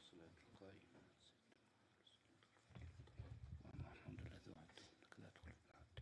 الصلاة القائمة الحمد لله ذو عد إنك لا تخلف العهد.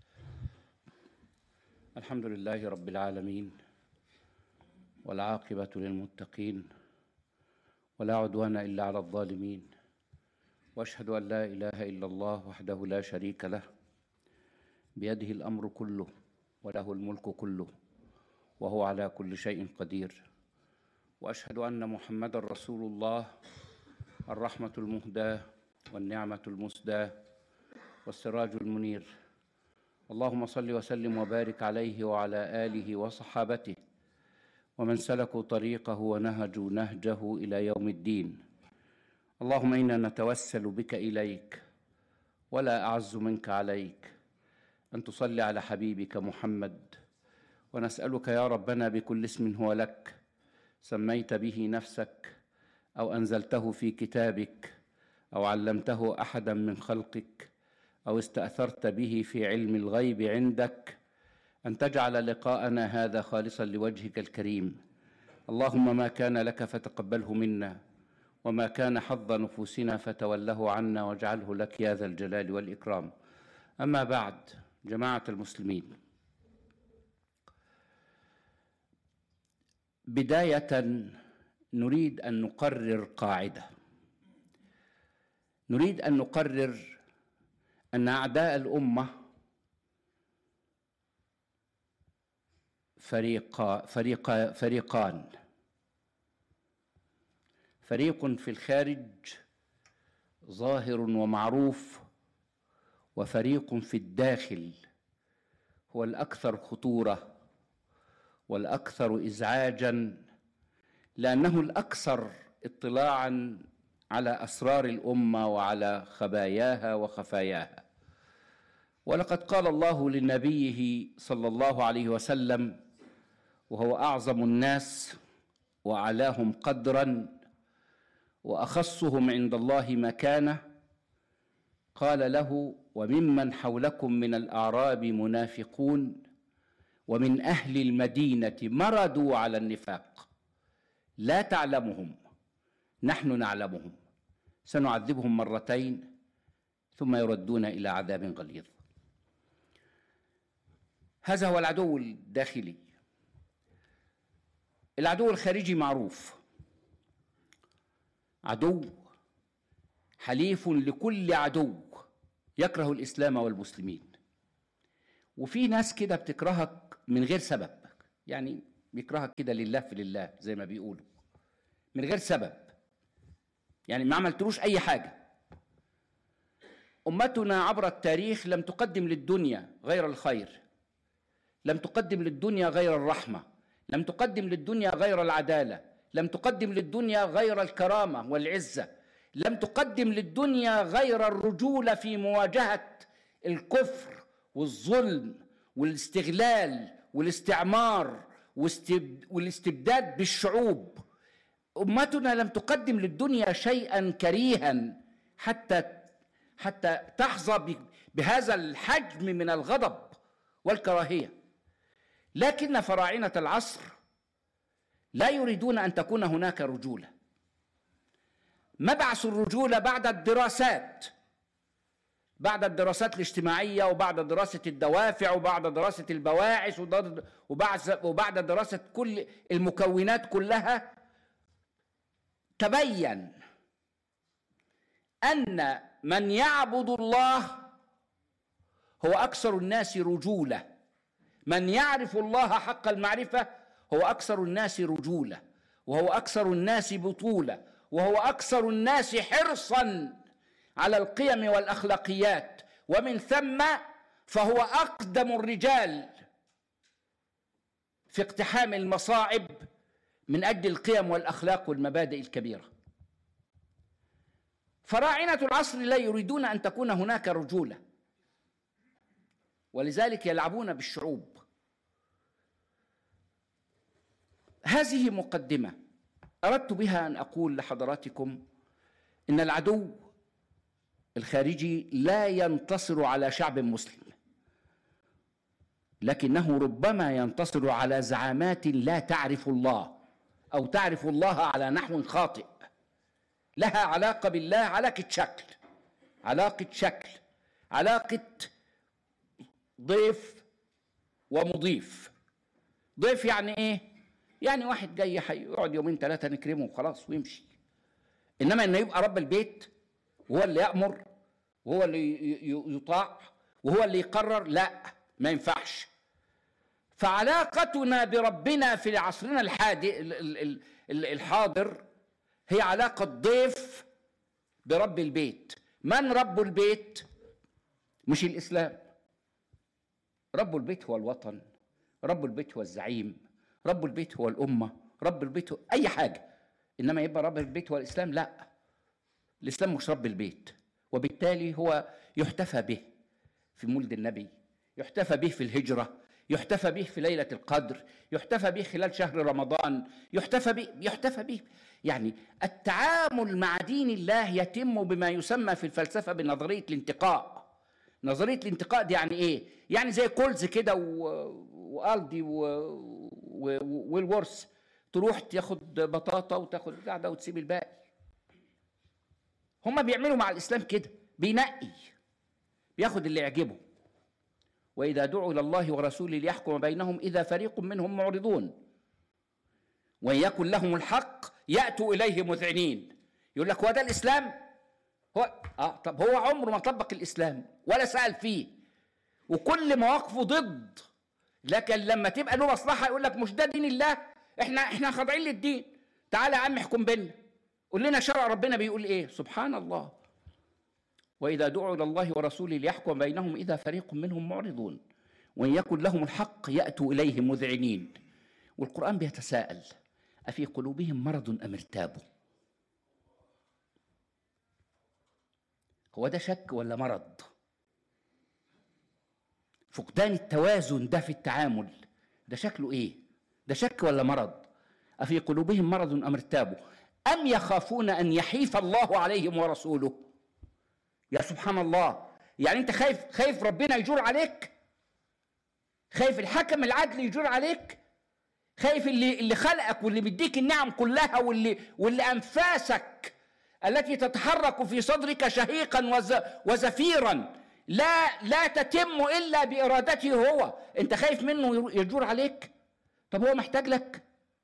الحمد لله رب العالمين والعاقبة للمتقين ولا عدوان إلا على الظالمين وأشهد أن لا إله إلا الله وحده لا شريك له بيده الأمر كله وله الملك كله وهو على كل شيء قدير واشهد ان محمدا رسول الله الرحمه المهداه والنعمه المسداه والسراج المنير اللهم صل وسلم وبارك عليه وعلى اله وصحابته ومن سلكوا طريقه ونهجوا نهجه الى يوم الدين اللهم انا نتوسل بك اليك ولا اعز منك عليك ان تصلي على حبيبك محمد ونسالك يا ربنا بكل اسم هو لك سميت به نفسك او انزلته في كتابك او علمته احدا من خلقك او استاثرت به في علم الغيب عندك ان تجعل لقاءنا هذا خالصا لوجهك الكريم اللهم ما كان لك فتقبله منا وما كان حظ نفوسنا فتوله عنا واجعله لك يا ذا الجلال والاكرام اما بعد جماعه المسلمين بدايه نريد ان نقرر قاعده نريد ان نقرر ان اعداء الامه فريق فريق فريقان فريق في الخارج ظاهر ومعروف وفريق في الداخل هو الاكثر خطوره والاكثر ازعاجا لانه الاكثر اطلاعا على اسرار الامه وعلى خباياها وخفاياها ولقد قال الله لنبيه صلى الله عليه وسلم وهو اعظم الناس واعلاهم قدرا واخصهم عند الله مكانه قال له وممن حولكم من الاعراب منافقون ومن اهل المدينه مردوا على النفاق لا تعلمهم نحن نعلمهم سنعذبهم مرتين ثم يردون الى عذاب غليظ هذا هو العدو الداخلي العدو الخارجي معروف عدو حليف لكل عدو يكره الاسلام والمسلمين وفي ناس كده بتكرهك من غير سبب يعني بيكرهك كده لله في لله زي ما بيقولوا من غير سبب يعني ما عملتلوش اي حاجه امتنا عبر التاريخ لم تقدم للدنيا غير الخير لم تقدم للدنيا غير الرحمه لم تقدم للدنيا غير العداله لم تقدم للدنيا غير الكرامه والعزه لم تقدم للدنيا غير الرجوله في مواجهه الكفر والظلم والاستغلال والاستعمار والاستبداد بالشعوب امتنا لم تقدم للدنيا شيئا كريها حتى حتى تحظى بهذا الحجم من الغضب والكراهيه لكن فراعنه العصر لا يريدون ان تكون هناك رجوله مبعث الرجوله بعد الدراسات بعد الدراسات الاجتماعية وبعد دراسة الدوافع وبعد دراسة البواعث وبعد وبعد دراسة كل المكونات كلها تبين أن من يعبد الله هو أكثر الناس رجولة من يعرف الله حق المعرفة هو أكثر الناس رجولة وهو أكثر الناس بطولة وهو أكثر الناس حرصا على القيم والاخلاقيات ومن ثم فهو اقدم الرجال في اقتحام المصاعب من اجل القيم والاخلاق والمبادئ الكبيره فراعنه العصر لا يريدون ان تكون هناك رجوله ولذلك يلعبون بالشعوب هذه مقدمه اردت بها ان اقول لحضراتكم ان العدو الخارجي لا ينتصر على شعب مسلم لكنه ربما ينتصر على زعامات لا تعرف الله او تعرف الله على نحو خاطئ لها علاقة بالله علاقة شكل علاقة شكل علاقة ضيف ومضيف ضيف يعني ايه يعني واحد جاي يقعد يومين ثلاثة نكرمه وخلاص ويمشي انما انه يبقى رب البيت وهو اللي يأمر وهو اللي يطاع وهو اللي يقرر لا ما ينفعش فعلاقتنا بربنا في عصرنا الحادي الحاضر هي علاقة ضيف برب البيت من رب البيت مش الإسلام رب البيت هو الوطن رب البيت هو الزعيم رب البيت هو الأمة رب البيت هو أي حاجة إنما يبقى رب البيت هو الإسلام لا الإسلام مش رب البيت وبالتالي هو يحتفى به في مولد النبي يحتفى به في الهجرة يحتفى به في ليلة القدر يحتفى به خلال شهر رمضان يحتفى به يحتفى به يعني التعامل مع دين الله يتم بما يسمى في الفلسفة بنظرية الانتقاء نظرية الانتقاء دي يعني ايه يعني زي كولز كده والدي والورث تروح تاخد بطاطا وتاخد قاعده وتسيب الباقي هما بيعملوا مع الاسلام كده بينقي بياخد اللي يعجبه واذا دعوا الى الله ورسوله ليحكم بينهم اذا فريق منهم معرضون وان يكن لهم الحق ياتوا اليه مذعنين يقول لك هو ده الاسلام هو اه طب هو عمره ما طبق الاسلام ولا سال فيه وكل مواقفه ضد لكن لما تبقى له مصلحه يقول لك مش ده دين الله احنا احنا خاضعين للدين تعالى يا عم احكم بينا قول لنا شرع ربنا بيقول ايه سبحان الله واذا دعوا الى الله ورسوله ليحكم بينهم اذا فريق منهم معرضون وان يكن لهم الحق ياتوا اليه مذعنين والقران بيتساءل افي قلوبهم مرض ام ارتابوا هو ده شك ولا مرض فقدان التوازن ده في التعامل ده شكله ايه ده شك ولا مرض افي قلوبهم مرض ام ارتابوا ام يخافون ان يحيف الله عليهم ورسوله يا سبحان الله يعني انت خايف خايف ربنا يجور عليك خايف الحكم العدل يجور عليك خايف اللي اللي خلقك واللي بيديك النعم كلها واللي واللي انفاسك التي تتحرك في صدرك شهيقا وزفيرا لا لا تتم الا بارادته هو انت خايف منه يجور عليك طب هو محتاج لك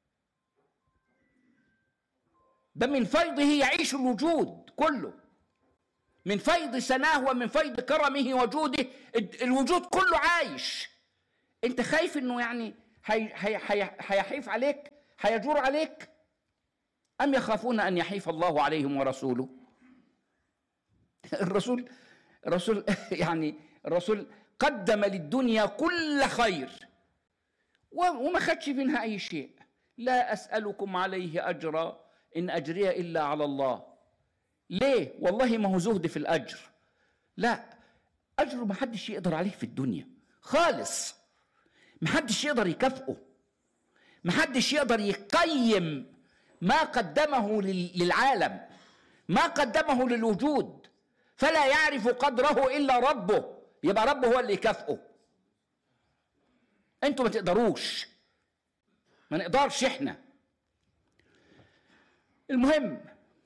ده من فيضه يعيش الوجود كله من فيض سناه ومن فيض كرمه وجوده الوجود كله عايش انت خايف انه يعني هيحيف عليك هيجور عليك ام يخافون ان يحيف الله عليهم ورسوله الرسول الرسول يعني الرسول قدم للدنيا كل خير وما خدش منها اي شيء لا اسالكم عليه اجرا ان اجري الا على الله ليه والله ما هو زهد في الاجر لا اجره ما حدش يقدر عليه في الدنيا خالص ما حدش يقدر يكافئه ما حدش يقدر يقيم ما قدمه للعالم ما قدمه للوجود فلا يعرف قدره الا ربه يبقى ربه هو اللي يكافئه انتوا ما تقدروش ما نقدرش احنا المهم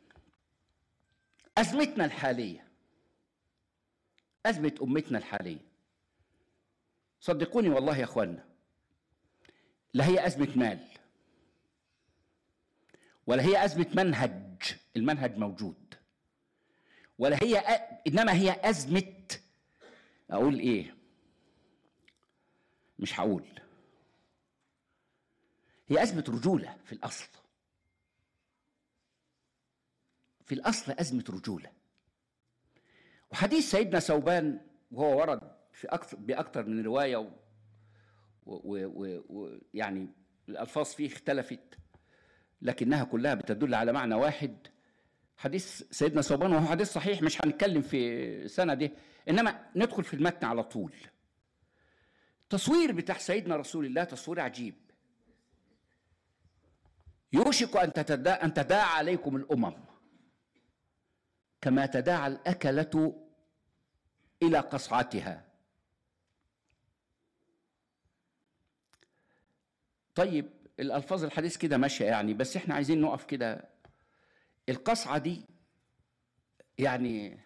ازمتنا الحاليه ازمه امتنا الحاليه صدقوني والله يا اخوانا لا هي ازمه مال ولا هي ازمه منهج المنهج موجود ولا هي انما هي ازمه اقول ايه مش هقول هي ازمه رجوله في الاصل في الاصل ازمه رجوله وحديث سيدنا ثوبان وهو ورد في اكثر باكثر من روايه ويعني الالفاظ فيه اختلفت لكنها كلها بتدل على معنى واحد حديث سيدنا ثوبان وهو حديث صحيح مش هنتكلم في سنده انما ندخل في المتن على طول التصوير بتاع سيدنا رسول الله تصوير عجيب يوشك ان تتداعى ان تداعى عليكم الامم كما تداعى الاكله الى قصعتها طيب الالفاظ الحديث كده ماشيه يعني بس احنا عايزين نقف كده القصعه دي يعني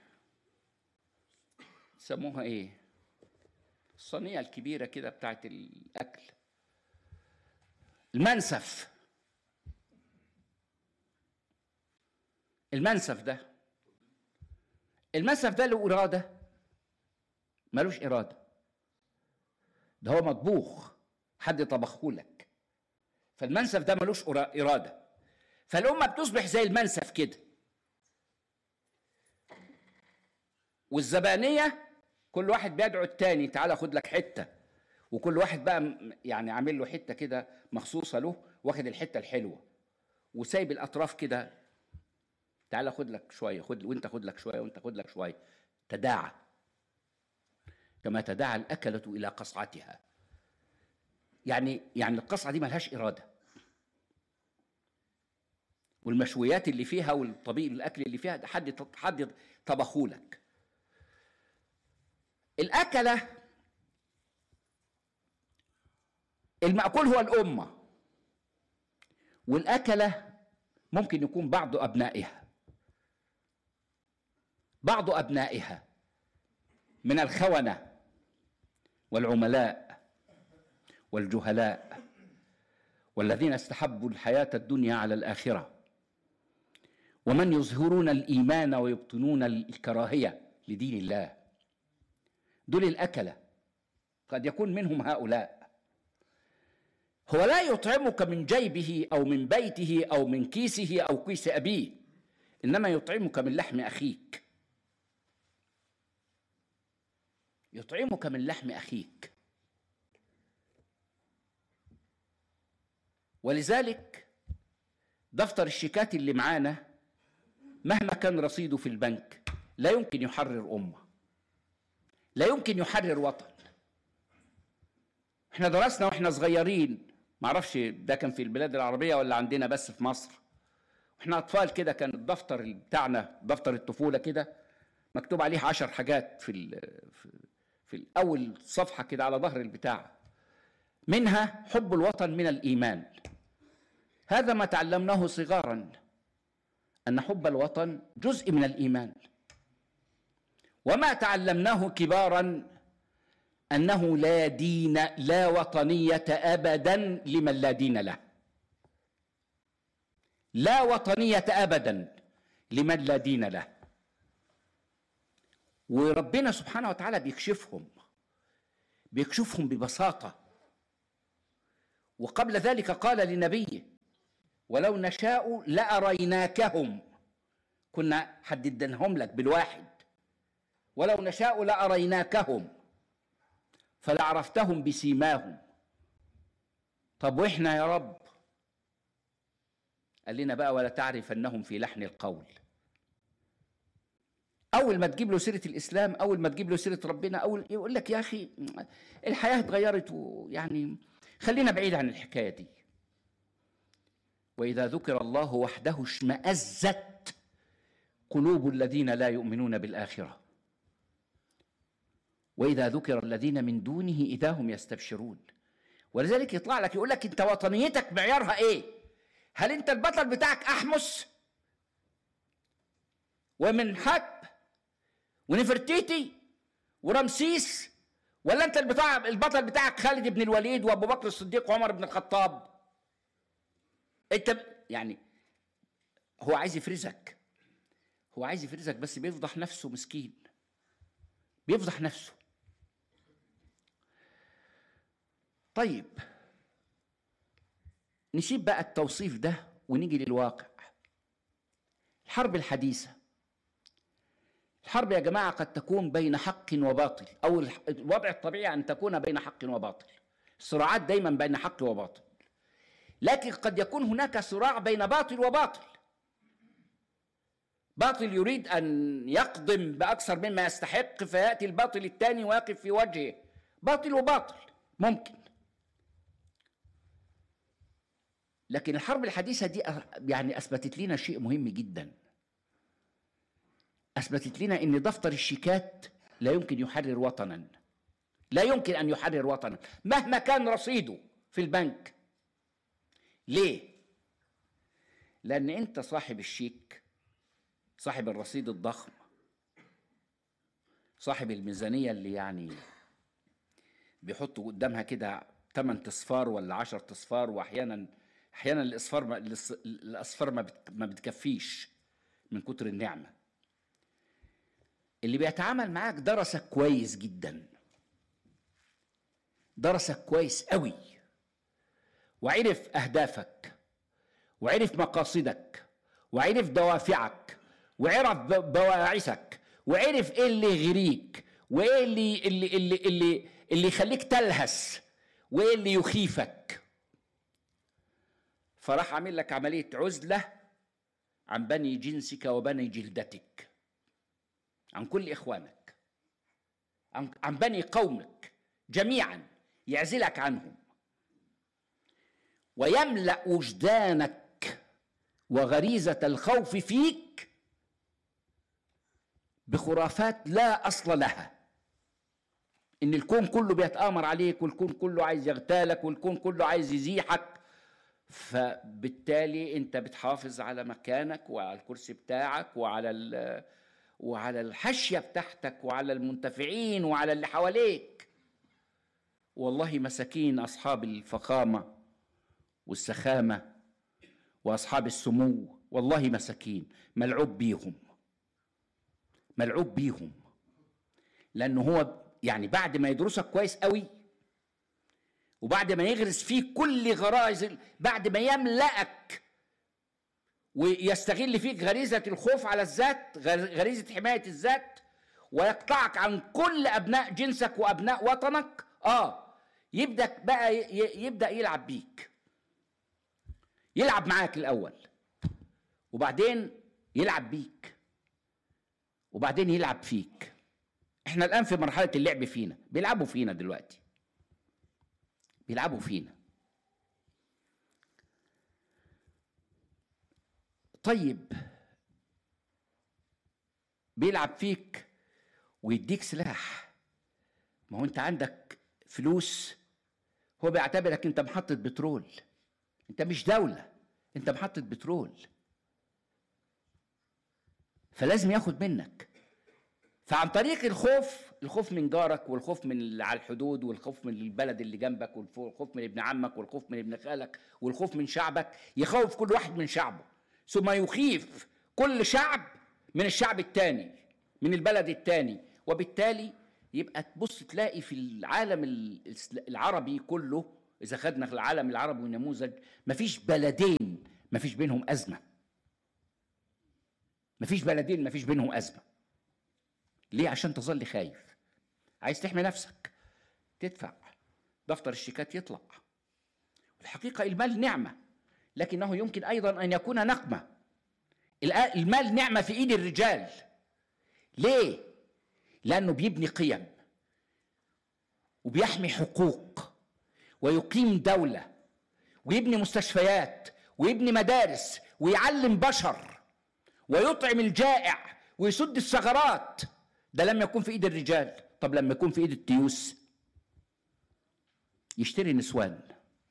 سموها ايه الصينيه الكبيره كده بتاعت الاكل المنسف المنسف ده المنسف ده له اراده ملوش اراده ده هو مطبوخ حد طبخه لك فالمنسف ده ملوش اراده فالامه بتصبح زي المنسف كده والزبانيه كل واحد بيدعو التاني تعالى خد لك حته وكل واحد بقى يعني عامل له حته كده مخصوصه له واخد الحته الحلوه وسايب الاطراف كده تعالى خد لك شويه خد وانت خد لك شويه وانت خد لك شويه تداعى كما تداعى الاكله الى قصعتها يعني يعني القصعه دي ملهاش اراده والمشويات اللي فيها والطبيب الاكل اللي فيها حد حد طبخولك الأكلة المأكول هو الأمة والأكلة ممكن يكون بعض أبنائها بعض أبنائها من الخونة والعملاء والجهلاء والذين استحبوا الحياة الدنيا على الآخرة ومن يظهرون الإيمان ويبطنون الكراهية لدين الله دول الأكلة قد يكون منهم هؤلاء هو لا يطعمك من جيبه أو من بيته أو من كيسه أو كيس أبيه إنما يطعمك من لحم أخيك يطعمك من لحم أخيك ولذلك دفتر الشيكات اللي معانا مهما كان رصيده في البنك لا يمكن يحرر أمة لا يمكن يحرر وطن احنا درسنا واحنا صغيرين معرفش ده كان في البلاد العربية ولا عندنا بس في مصر واحنا أطفال كده كان الدفتر بتاعنا دفتر الطفولة كده مكتوب عليه عشر حاجات في في الأول صفحة كده على ظهر البتاع منها حب الوطن من الإيمان هذا ما تعلمناه صغارا أن حب الوطن جزء من الإيمان وما تعلمناه كبارا انه لا دين لا وطنيه ابدا لمن لا دين له لا وطنيه ابدا لمن لا دين له وربنا سبحانه وتعالى بيكشفهم بيكشفهم ببساطه وقبل ذلك قال لنبيه ولو نشاء لاريناكهم كنا حددناهم لك بالواحد ولو نشاء لاريناكهم فلعرفتهم بسيماهم طب واحنا يا رب قال لنا بقى ولا تعرفنهم في لحن القول اول ما تجيب له سيره الاسلام اول ما تجيب له سيره ربنا اول يقول لك يا اخي الحياه اتغيرت ويعني خلينا بعيد عن الحكايه دي واذا ذكر الله وحده اشمازت قلوب الذين لا يؤمنون بالاخره واذا ذكر الذين من دونه اذا هم يستبشرون ولذلك يطلع لك يقول لك انت وطنيتك معيارها ايه هل انت البطل بتاعك احمس ومن حب ونفرتيتي ورمسيس ولا انت البتاع البطل بتاعك خالد بن الوليد وابو بكر الصديق وعمر بن الخطاب انت يعني هو عايز يفرزك هو عايز يفرزك بس بيفضح نفسه مسكين بيفضح نفسه طيب نسيب بقى التوصيف ده ونيجي للواقع الحرب الحديثة الحرب يا جماعة قد تكون بين حق وباطل أو الوضع الطبيعي أن تكون بين حق وباطل الصراعات دايما بين حق وباطل لكن قد يكون هناك صراع بين باطل وباطل باطل يريد أن يقضم بأكثر مما يستحق فيأتي الباطل الثاني ويقف في وجهه باطل وباطل ممكن لكن الحرب الحديثة دي يعني أثبتت لنا شيء مهم جدا أثبتت لنا أن دفتر الشيكات لا يمكن يحرر وطنا لا يمكن أن يحرر وطنا مهما كان رصيده في البنك ليه؟ لأن أنت صاحب الشيك صاحب الرصيد الضخم صاحب الميزانية اللي يعني بيحطوا قدامها كده 8 اصفار ولا 10 اصفار واحيانا احيانا الاصفار ما الاصفار ما, ما بتكفيش من كتر النعمه اللي بيتعامل معاك درسك كويس جدا درسك كويس قوي وعرف اهدافك وعرف مقاصدك وعرف دوافعك وعرف بواعثك وعرف ايه اللي يغريك وايه اللي اللي اللي اللي, اللي يخليك تلهس وايه اللي يخيفك فراح عامل لك عمليه عزله عن بني جنسك وبني جلدتك عن كل اخوانك عن بني قومك جميعا يعزلك عنهم ويملا وجدانك وغريزه الخوف فيك بخرافات لا اصل لها ان الكون كله بيتامر عليك والكون كله عايز يغتالك والكون كله عايز يزيحك فبالتالي انت بتحافظ على مكانك وعلى الكرسي بتاعك وعلى وعلى الحشيه بتاعتك وعلى المنتفعين وعلى اللي حواليك والله مساكين اصحاب الفخامه والسخامه واصحاب السمو والله مساكين ملعوب بيهم ملعوب بيهم لانه هو يعني بعد ما يدرسك كويس قوي وبعد ما يغرس فيك كل غرائز بعد ما يملأك ويستغل فيك غريزة الخوف على الذات غريزة حماية الذات ويقطعك عن كل أبناء جنسك وأبناء وطنك آه يبدأ بقى يبدأ يلعب بيك يلعب معاك الأول وبعدين يلعب بيك وبعدين يلعب فيك احنا الآن في مرحلة اللعب فينا بيلعبوا فينا دلوقتي بيلعبوا فينا طيب بيلعب فيك ويديك سلاح ما هو انت عندك فلوس هو بيعتبرك انت محطة بترول انت مش دولة انت محطة بترول فلازم ياخد منك فعن طريق الخوف الخوف من جارك والخوف من اللي على الحدود والخوف من البلد اللي جنبك والخوف من ابن عمك والخوف من ابن خالك والخوف من شعبك يخوف كل واحد من شعبه ثم يخيف كل شعب من الشعب الثاني من البلد الثاني وبالتالي يبقى تبص تلاقي في العالم العربي كله اذا خدنا في العالم العربي نموذج مفيش بلدين مفيش بينهم ازمه مفيش بلدين مفيش بينهم ازمه ليه عشان تظل خايف عايز تحمي نفسك تدفع دفتر الشيكات يطلع الحقيقة المال نعمة لكنه يمكن أيضا أن يكون نقمة المال نعمة في إيد الرجال ليه؟ لأنه بيبني قيم وبيحمي حقوق ويقيم دولة ويبني مستشفيات ويبني مدارس ويعلم بشر ويطعم الجائع ويسد الثغرات ده لم يكن في ايد الرجال طب لما يكون في ايد التيوس يشتري نسوان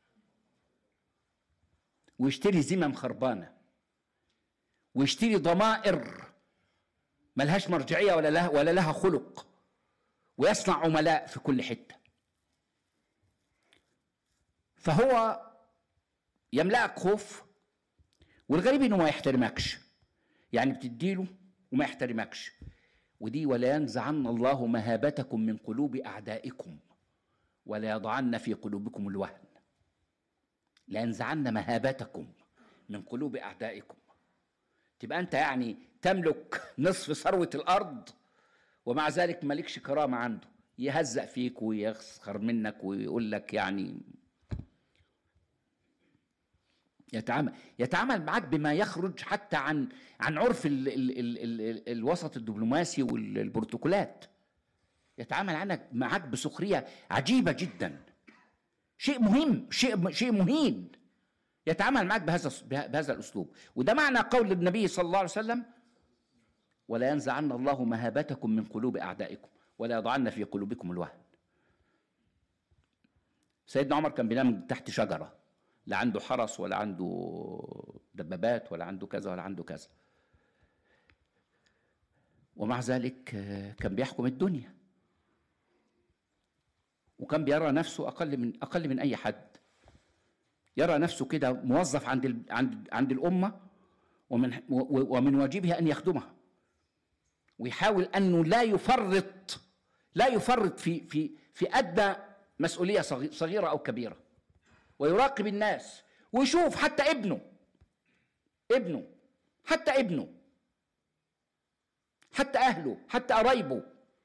ويشتري زمم خربانه ويشتري ضمائر ملهاش مرجعيه ولا لها ولا لها خلق ويصنع عملاء في كل حته فهو يملأك خوف والغريب انه ما يحترمكش يعني بتديله وما يحترمكش ودي ولا ينزعن الله مهابتكم من قلوب أعدائكم ولا يضعن في قلوبكم الوهن لا ينزعن مهابتكم من قلوب أعدائكم تبقى أنت يعني تملك نصف ثروة الأرض ومع ذلك مالكش كرامة عنده يهزأ فيك ويسخر منك ويقول لك يعني يتعامل يتعامل معك بما يخرج حتى عن عن عرف ال ال ال ال الوسط الدبلوماسي والبروتوكولات يتعامل عنك معك بسخريه عجيبه جدا شيء مهم شيء شيء مهين يتعامل معك بهذا بهذا الاسلوب وده معنى قول النبي صلى الله عليه وسلم ولا ينزعن الله مهابتكم من قلوب اعدائكم ولا يضعن في قلوبكم الوهن سيدنا عمر كان بينام تحت شجره لا عنده حرس ولا عنده دبابات ولا عنده كذا ولا عنده كذا ومع ذلك آه، كان بيحكم الدنيا وكان بيرى نفسه اقل من اقل من اي حد يرى نفسه كده موظف عند عند عند الامه ومن ومن واجبها ان يخدمها ويحاول انه لا يفرط لا يفرط في في في ادنى مسؤوليه صغيره او كبيره ويراقب الناس ويشوف حتى ابنه ابنه حتى ابنه حتى اهله حتى قرايبه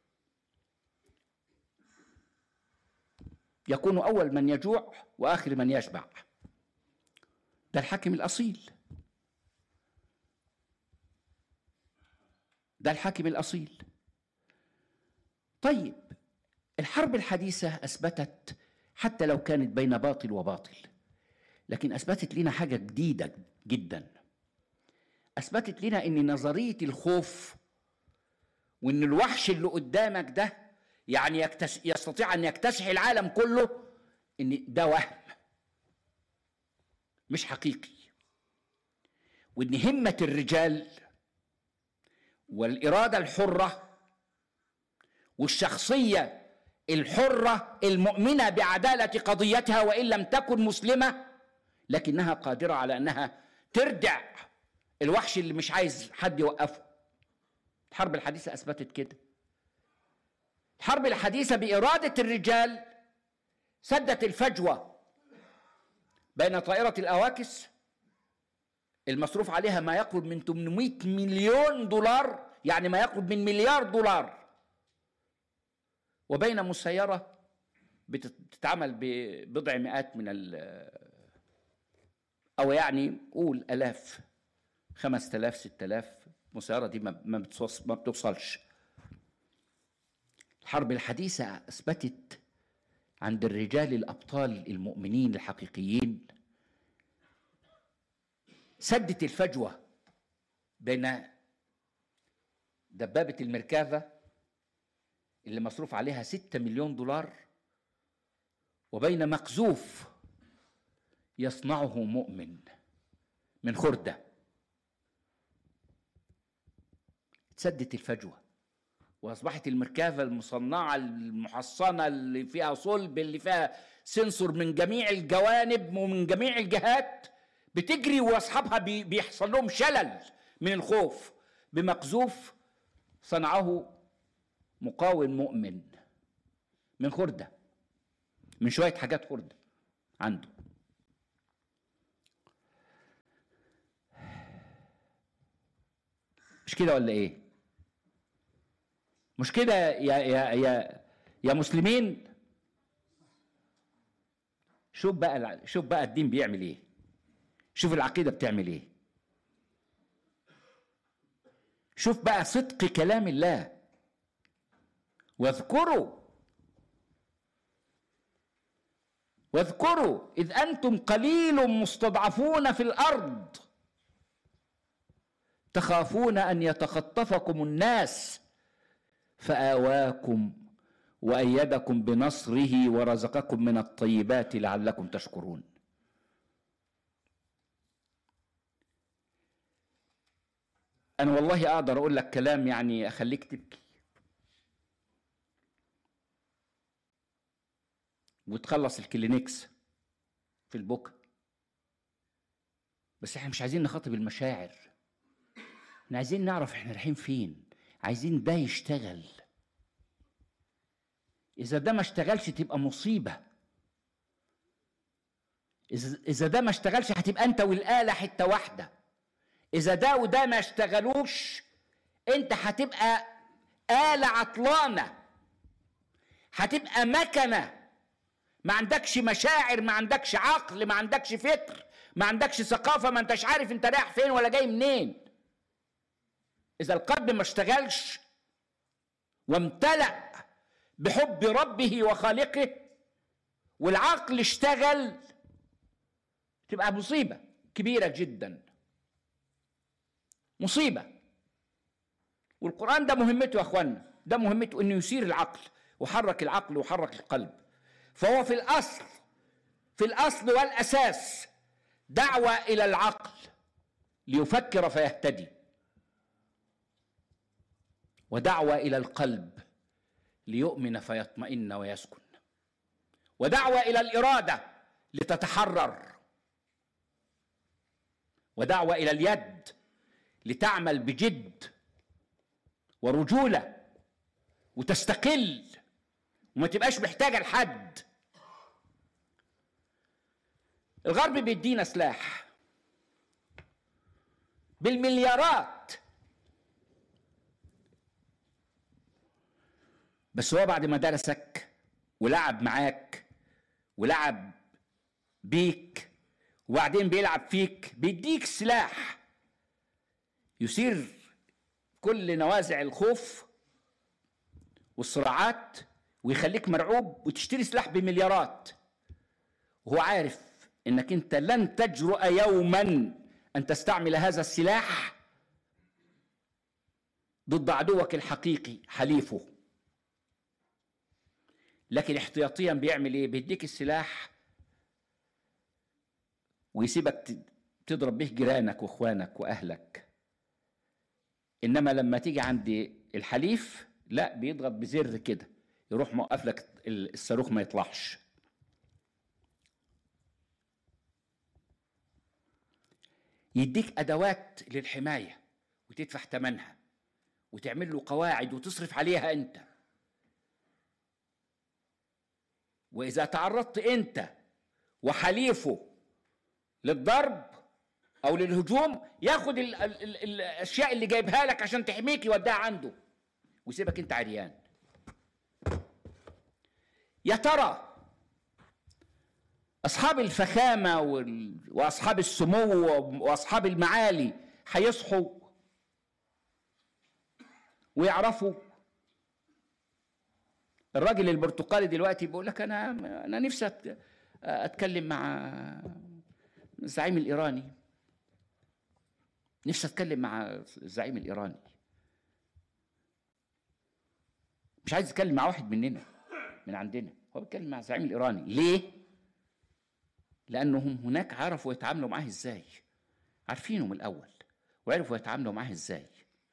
يكون اول من يجوع واخر من يشبع ده الحاكم الاصيل ده الحاكم الاصيل طيب الحرب الحديثه اثبتت حتى لو كانت بين باطل وباطل لكن اثبتت لنا حاجه جديده جدا اثبتت لنا ان نظريه الخوف وان الوحش اللي قدامك ده يعني يكتس يستطيع ان يكتسح العالم كله ان ده وهم مش حقيقي وان همه الرجال والاراده الحره والشخصيه الحره المؤمنه بعداله قضيتها وان لم تكن مسلمه لكنها قادره على انها تردع الوحش اللي مش عايز حد يوقفه الحرب الحديثه اثبتت كده الحرب الحديثه باراده الرجال سدت الفجوه بين طائره الاواكس المصروف عليها ما يقرب من 800 مليون دولار يعني ما يقرب من مليار دولار وبين مسيرة بتتعمل ببضع مئات من ال أو يعني قول ألاف خمس تلاف ست تلاف مسيرة دي ما بتوصلش الحرب الحديثة أثبتت عند الرجال الأبطال المؤمنين الحقيقيين سدت الفجوة بين دبابة المركافة اللي مصروف عليها ستة مليون دولار وبين مقذوف يصنعه مؤمن من خردة تسدت الفجوة وأصبحت المركافة المصنعة المحصنة اللي فيها صلب اللي فيها سنسور من جميع الجوانب ومن جميع الجهات بتجري واصحابها بيحصل لهم شلل من الخوف بمقذوف صنعه مقاوم مؤمن من خردة من شوية حاجات خردة عنده مش كده ولا ايه مش كده يا يا يا يا مسلمين شوف بقى شوف بقى الدين بيعمل ايه شوف العقيده بتعمل ايه شوف بقى صدق كلام الله واذكروا واذكروا اذ انتم قليل مستضعفون في الارض تخافون ان يتخطفكم الناس فاواكم وايدكم بنصره ورزقكم من الطيبات لعلكم تشكرون انا والله اقدر اقول لك كلام يعني اخليك تبكي وتخلص الكلينكس في البكا بس احنا مش عايزين نخاطب المشاعر احنا عايزين نعرف احنا رايحين فين عايزين ده يشتغل اذا ده ما اشتغلش تبقى مصيبه اذا ده ما اشتغلش هتبقى انت والاله حته واحده اذا ده وده ما اشتغلوش انت هتبقى اله عطلانه هتبقى مكنه ما عندكش مشاعر ما عندكش عقل ما عندكش فكر ما عندكش ثقافه ما انتش عارف انت رايح فين ولا جاي منين اذا القلب ما اشتغلش وامتلأ بحب ربه وخالقه والعقل اشتغل تبقى مصيبه كبيره جدا مصيبه والقران ده مهمته يا اخوانا ده مهمته انه يثير العقل وحرك العقل وحرك القلب فهو في الاصل في الاصل والاساس دعوه الى العقل ليفكر فيهتدي ودعوة إلى القلب ليؤمن فيطمئن ويسكن ودعوة إلى الإرادة لتتحرر ودعوة إلى اليد لتعمل بجد ورجولة وتستقل وما تبقاش محتاجة لحد الغرب بيدينا سلاح بالمليارات بس هو بعد ما درسك ولعب معاك ولعب بيك وبعدين بيلعب فيك بيديك سلاح يثير كل نوازع الخوف والصراعات ويخليك مرعوب وتشتري سلاح بمليارات وهو عارف انك انت لن تجرؤ يوما ان تستعمل هذا السلاح ضد عدوك الحقيقي حليفه لكن احتياطيا بيعمل ايه بيديك السلاح ويسيبك تضرب به جيرانك واخوانك واهلك انما لما تيجي عند الحليف لا بيضغط بزر كده يروح موقف لك الصاروخ ما يطلعش يديك ادوات للحمايه وتدفع ثمنها وتعمل له قواعد وتصرف عليها انت واذا تعرضت انت وحليفه للضرب او للهجوم ياخد ال ال ال الاشياء اللي جايبها لك عشان تحميك يوديها عنده ويسيبك انت عريان يا ترى اصحاب الفخامه واصحاب السمو واصحاب المعالي هيصحوا ويعرفوا الراجل البرتقالي دلوقتي بيقول لك انا انا نفسي اتكلم مع الزعيم الايراني نفسي اتكلم مع الزعيم الايراني مش عايز يتكلم مع واحد مننا من عندنا هو بيتكلم مع الزعيم الايراني ليه لانهم هناك عرفوا يتعاملوا معاه ازاي عارفينه من الاول وعرفوا يتعاملوا معاه ازاي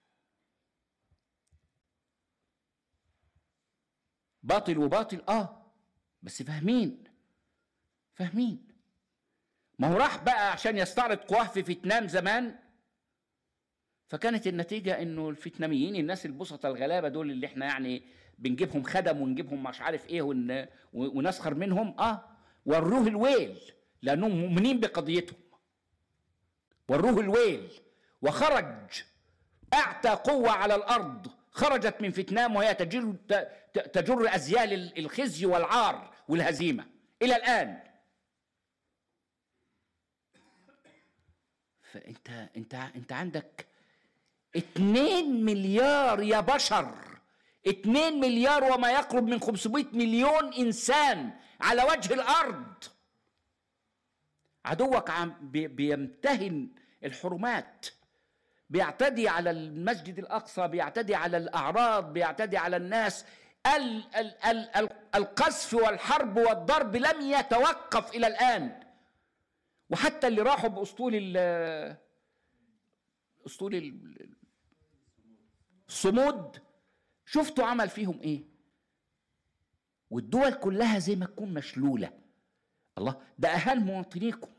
باطل وباطل اه بس فاهمين فاهمين ما هو راح بقى عشان يستعرض قواه في فيتنام زمان فكانت النتيجة انه الفيتناميين الناس البسطة الغلابة دول اللي احنا يعني بنجيبهم خدم ونجيبهم مش عارف ايه ون... ونسخر منهم اه وروه الويل لانهم مؤمنين بقضيتهم وروه الويل وخرج اعتى قوة على الارض خرجت من فيتنام وهي تجر تجر ازيال الخزي والعار والهزيمة الى الان فانت انت انت عندك اتنين مليار يا بشر اتنين مليار وما يقرب من 500 مليون انسان على وجه الارض عدوك عم بيمتهن الحرمات بيعتدي على المسجد الاقصى بيعتدي على الاعراض بيعتدي على الناس ال ال ال ال القذف والحرب والضرب لم يتوقف الى الان وحتى اللي راحوا باسطول اسطول الصمود شفتوا عمل فيهم ايه والدول كلها زي ما تكون مشلوله الله ده اهان مواطنيكم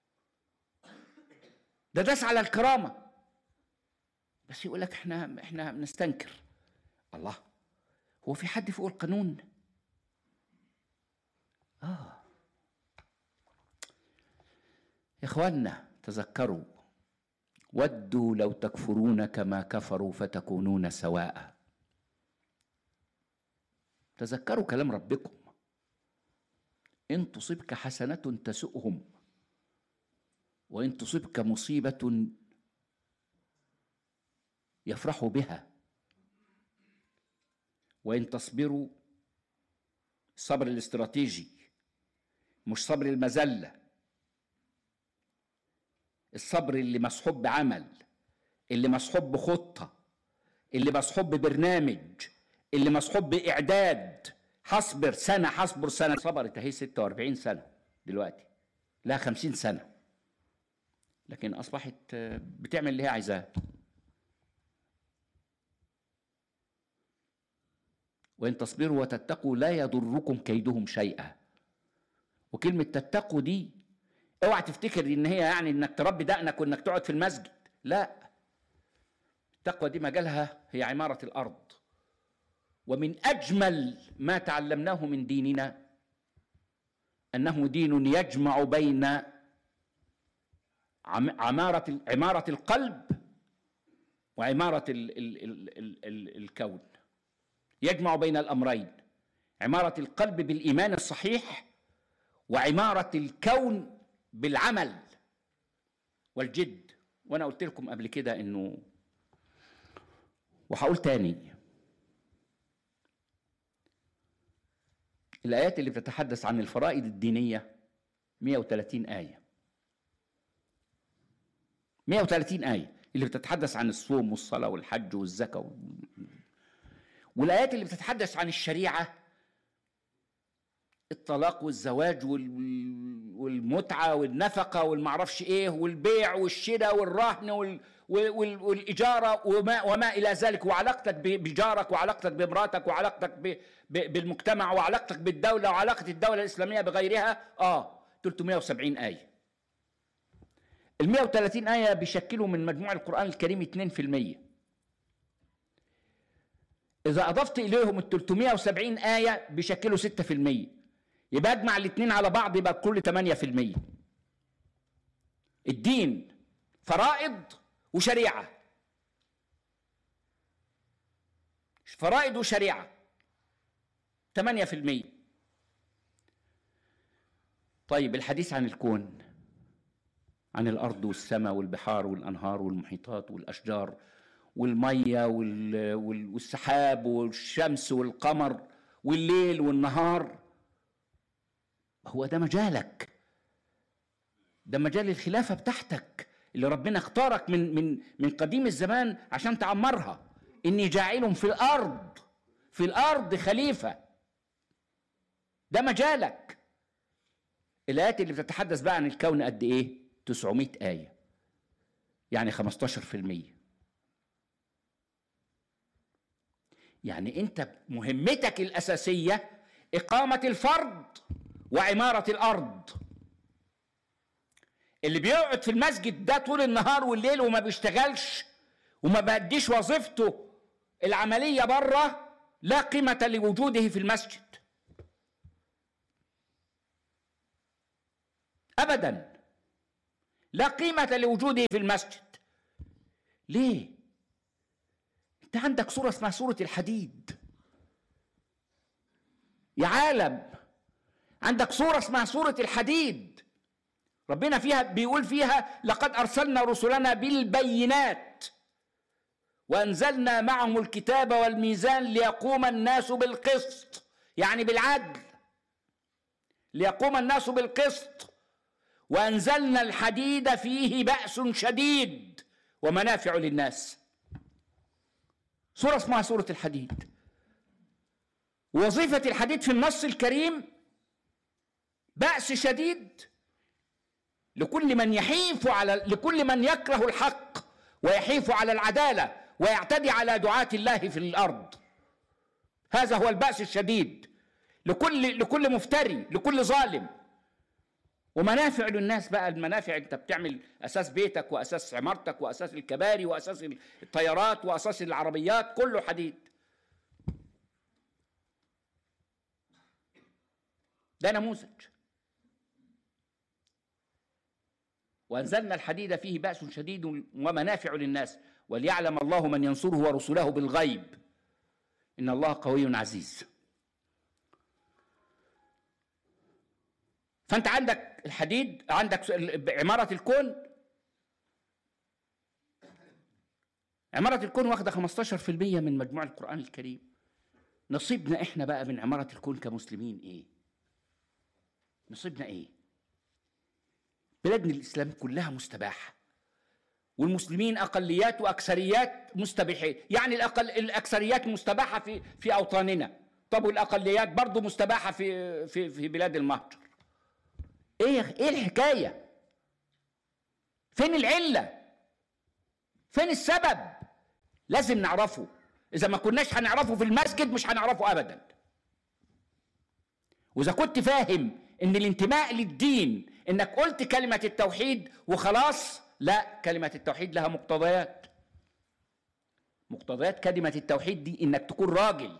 ده داس على الكرامه بس يقول لك احنا احنا بنستنكر الله هو في حد فوق القانون اه يا اخوانا تذكروا ودوا لو تكفرون كما كفروا فتكونون سواء تذكروا كلام ربكم ان تصبك حسنه تسؤهم وان تصبك مصيبه يفرحوا بها وان تصبروا الصبر الاستراتيجي مش صبر المذله الصبر اللي مصحوب بعمل اللي مصحوب بخطه اللي مصحوب ببرنامج اللي مصحوب باعداد هصبر سنه هصبر سنه صبرت اهي 46 سنه دلوقتي لها 50 سنه لكن اصبحت بتعمل اللي هي عايزاه وإن تصبروا وتتقوا لا يضركم كيدهم شيئا وكلمة تتقوا دي اوعى تفتكر ان هي يعني انك تربي دقنك وانك تقعد في المسجد لا التقوى دي مجالها هي عمارة الأرض ومن أجمل ما تعلمناه من ديننا أنه دين يجمع بين عمارة عمارة القلب وعمارة ال ال ال ال ال الكون يجمع بين الأمرين عمارة القلب بالإيمان الصحيح وعمارة الكون بالعمل والجد وأنا قلت لكم قبل كده إنه وهقول تاني الآيات اللي بتتحدث عن الفرائض الدينية 130 آية 130 آية اللي بتتحدث عن الصوم والصلاة والحج والزكاة والآيات اللي بتتحدث عن الشريعة الطلاق والزواج والمتعة والنفقة والمعرفش ايه والبيع والشراء والرهن وال والإجارة وما, وما إلى ذلك وعلاقتك بجارك وعلاقتك بمراتك وعلاقتك بالمجتمع وعلاقتك بالدولة وعلاقة الدولة الإسلامية بغيرها آه 370 آية ال 130 آية بيشكلوا من مجموع القرآن الكريم 2% إذا أضفت إليهم ال 370 آية بيشكلوا 6% يبقى أجمع الاثنين على بعض يبقى كل 8% الدين فرائض وشريعة فرائض وشريعة 8% طيب الحديث عن الكون عن الأرض والسماء والبحار والأنهار والمحيطات والأشجار والمية والسحاب والشمس والقمر والليل والنهار هو ده مجالك ده مجال الخلافة بتاعتك اللي ربنا اختارك من من من قديم الزمان عشان تعمرها اني جاعل في الارض في الارض خليفه ده مجالك الايات اللي بتتحدث بقى عن الكون قد ايه 900 ايه يعني 15% يعني انت مهمتك الاساسيه اقامه الفرد وعماره الارض اللي بيقعد في المسجد ده طول النهار والليل وما بيشتغلش وما بيديش وظيفته العملية بره لا قيمة لوجوده في المسجد أبدا لا قيمة لوجوده في المسجد ليه؟ أنت عندك صورة اسمها صورة الحديد يا عالم عندك صورة اسمها صورة الحديد ربنا فيها بيقول فيها لقد ارسلنا رسلنا بالبينات وانزلنا معهم الكتاب والميزان ليقوم الناس بالقسط يعني بالعدل ليقوم الناس بالقسط وانزلنا الحديد فيه باس شديد ومنافع للناس سوره اسمها سوره الحديد وظيفه الحديد في النص الكريم باس شديد لكل من يحيف على لكل من يكره الحق ويحيف على العداله ويعتدي على دعاة الله في الارض هذا هو البأس الشديد لكل لكل مفتري لكل ظالم ومنافع للناس بقى المنافع انت بتعمل اساس بيتك واساس عمارتك واساس الكباري واساس الطيارات واساس العربيات كله حديد ده نموذج وأنزلنا الحديد فيه بأس شديد ومنافع للناس وليعلم الله من ينصره ورسله بالغيب إن الله قوي عزيز فأنت عندك الحديد عندك عمارة الكون عمارة الكون واخدة 15% من مجموع القرآن الكريم نصيبنا احنا بقى من عمارة الكون كمسلمين ايه نصيبنا ايه بلادنا الإسلام كلها مستباحة والمسلمين أقليات وأكثريات مستبيحين يعني الأقل الأكثريات مستباحة في في أوطاننا طب والأقليات برضه مستباحة في في في بلاد المهجر إيه إيه الحكاية فين العلة فين السبب لازم نعرفه اذا ما كناش هنعرفه في المسجد مش هنعرفه ابدا واذا كنت فاهم ان الانتماء للدين انك قلت كلمه التوحيد وخلاص لا كلمه التوحيد لها مقتضيات مقتضيات كلمه التوحيد دي انك تكون راجل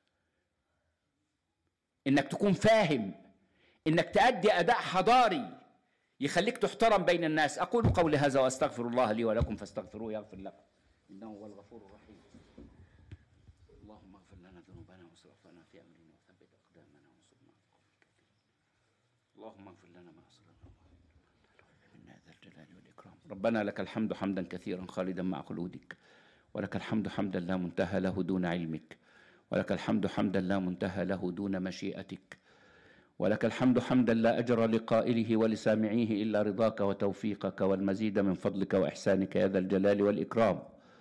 انك تكون فاهم انك تأدي اداء حضاري يخليك تحترم بين الناس اقول قولي هذا واستغفر الله لي ولكم فاستغفروه يغفر لكم انه هو الغفور الرحيم اللهم اغفر لنا ذنوبنا واسرافنا في امرنا وثبت اقدامنا وانصرنا على القوم الكافرين اللهم اغفر لنا ما اسررنا من ذا الجلال والاكرام ربنا لك الحمد حمدا كثيرا خالدا مع خلودك ولك الحمد حمدا لا منتهى له دون علمك ولك الحمد حمدا لا منتهى له دون مشيئتك ولك الحمد حمدا لا اجر لقائله ولسامعيه الا رضاك وتوفيقك والمزيد من فضلك واحسانك يا ذا الجلال والاكرام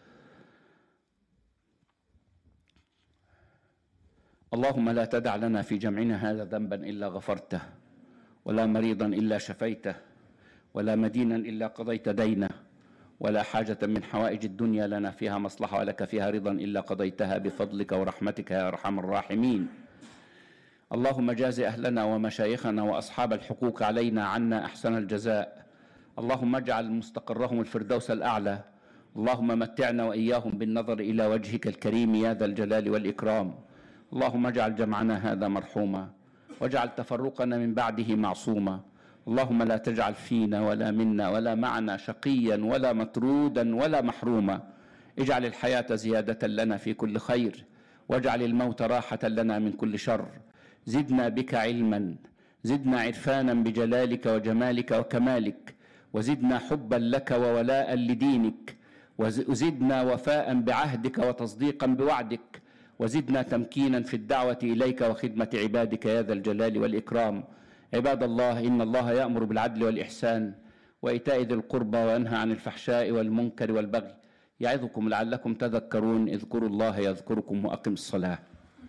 اللهم لا تدع لنا في جمعنا هذا ذنبا الا غفرته ولا مريضا الا شفيته ولا مدينا الا قضيت دينه ولا حاجة من حوائج الدنيا لنا فيها مصلحة ولك فيها رضا إلا قضيتها بفضلك ورحمتك يا أرحم الراحمين اللهم جاز أهلنا ومشايخنا وأصحاب الحقوق علينا عنا أحسن الجزاء اللهم اجعل مستقرهم الفردوس الأعلى اللهم متعنا وإياهم بالنظر إلى وجهك الكريم يا ذا الجلال والإكرام اللهم اجعل جمعنا هذا مرحوما واجعل تفرقنا من بعده معصوما اللهم لا تجعل فينا ولا منا ولا معنا شقيا ولا مطرودا ولا محروما اجعل الحياة زيادة لنا في كل خير واجعل الموت راحة لنا من كل شر زدنا بك علما زدنا عرفانا بجلالك وجمالك وكمالك وزدنا حبا لك وولاء لدينك وزدنا وفاء بعهدك وتصديقا بوعدك وزدنا تمكينا في الدعوة إليك وخدمة عبادك يا ذا الجلال والإكرام عباد الله إن الله يأمر بالعدل والإحسان وإيتاء ذي القربى وينهى عن الفحشاء والمنكر والبغي يعظكم لعلكم تذكرون اذكروا الله يذكركم وأقم الصلاة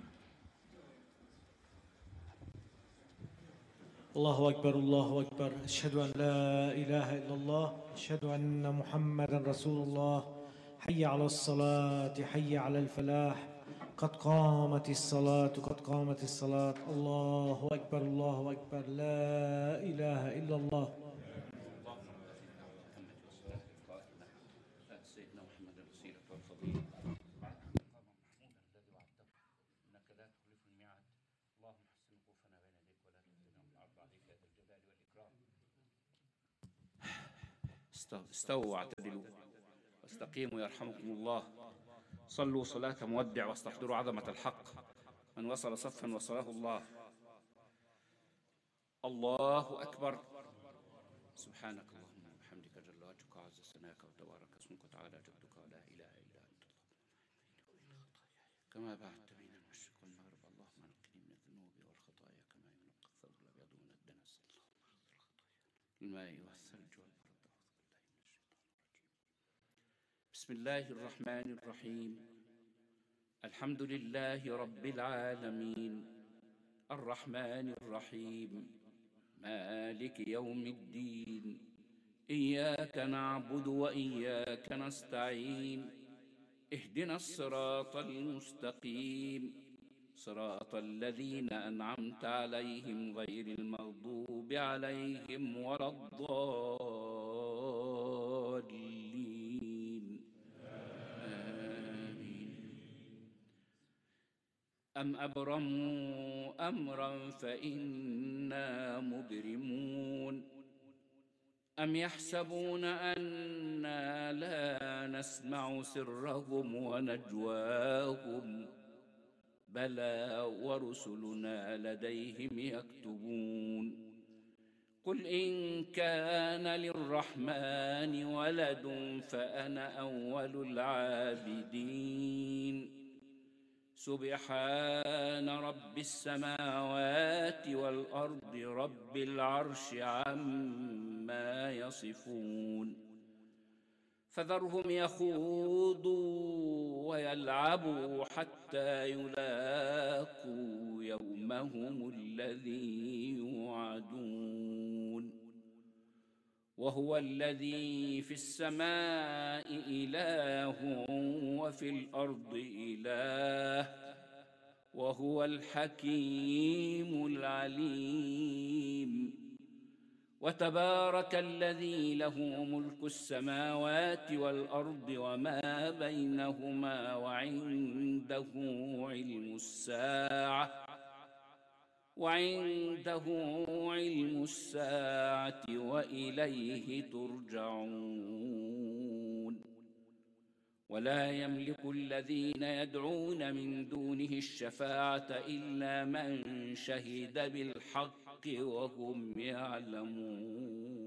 الله أكبر الله أكبر أشهد أن لا إله إلا الله أشهد أن محمدا رسول الله حي على الصلاة حي على الفلاح قد قامت الصلاة قد قامت الصلاة الله أكبر الله أكبر لا إله إلا الله سيدنا محمد الوسيلة والفضيلة انك لا تخلف الميعاد اللهم حسن وقوفنا بين يديك ولا تفتنا من الارض عليك يا ذا الجلال والاكرام استو- استووا واعتدلوا واستقيموا يرحمكم الله صلوا صلاة مودع واستحضروا عظمة الحق من وصل صفا وصله الله الله أكبر سبحانك اللهم وبحمدك جل وجهك وعز ثناك وتبارك اسمك وتعالى جدك ولا اله الا انت اللهم كما بعدت بين المشرق والمغرب اللهم نقني من الذنوب والخطايا كما ينقى الثوب الابيض من الدنس الماء والثلج والبرد بسم الله الرحمن الرحيم الحمد لله رب العالمين الرحمن الرحيم مالك يوم الدين إياك نعبد وإياك نستعين اهدنا الصراط المستقيم صراط الذين أنعمت عليهم غير المغضوب عليهم ولا الضالين آمين أم أبرموا أمرا فإنا مبرمون أم يحسبون أنا لا نسمع سرهم ونجواهم بلى ورسلنا لديهم يكتبون قل إن كان للرحمن ولد فأنا أول العابدين سبحان رب السماوات والأرض رب العرش عما يصفون فذرهم يخوضوا ويلعبوا حتى يلاقوا يومهم الذي يوعدون وهو الذي في السماء إله وفي الارض اله وهو الحكيم العليم وتبارك الذي له ملك السماوات والارض وما بينهما وعنده علم الساعه وعنده علم الساعه واليه ترجعون ولا يملك الذين يدعون من دونه الشفاعه الا من شهد بالحق وهم يعلمون